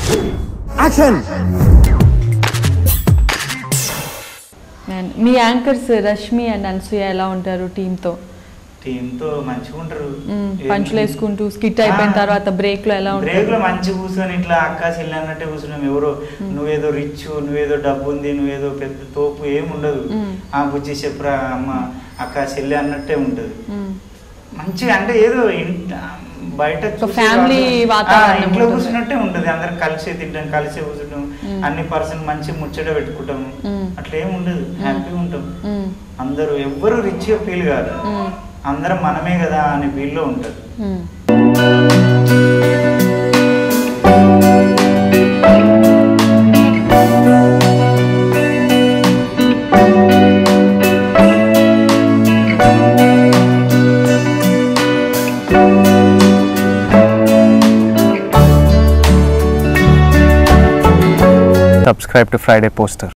Action And మీ anchors Rashmi and Anasuya ఎలా ఉంటారు టీంతో టీంతో మంచిగా ఉంటారు పంచులు వేసుకుంటూ స్కిట్ అయిపోయిన తర్వాత బ్రేక్ లో ఎలా బ్రేక్ ఉంటారు లో మంచి కూర్చొని ఇట్లా అక్క చెల్లి అన్నట్టే కూర్చున్నాం ఎవరో నువ్వేదో రిచ్ నువ్వేదో డబ్బు ఉంది నువ్వేదో పెద్ద తోపు ఏం ఉండదు మ్మ్. ఆ బుజ్జి చెప్పురా అమ్మ అక్క చెల్లి అన్నట్టే ఉంటది మ్మ్. మంచిగా అంటే ఏదో ఇన్- బయట చూసే family వాళ్ళు- వాతావరణం ఆ, ఇంట్లో ఉంటుంది. కూర్చున్నట్టే ఉంటది అందరం కలిసి తింటాం కలిసి కూర్చుంటాం అన్ని పర్సన్ మంచి ముచ్చట పెట్టుకుంటాం మ్మ్. అట్లా ఏం ఉండదు హ్యాపీగా ఉంటాం మ్మ్. అందరూ ఎవ్వరు రిచ్ ఫీల్ కాదు మ్మ్. అందరం మనమే కదా అనే ఫీల్లో ఉంటది మ్మ్. subscribe to Friday Poster.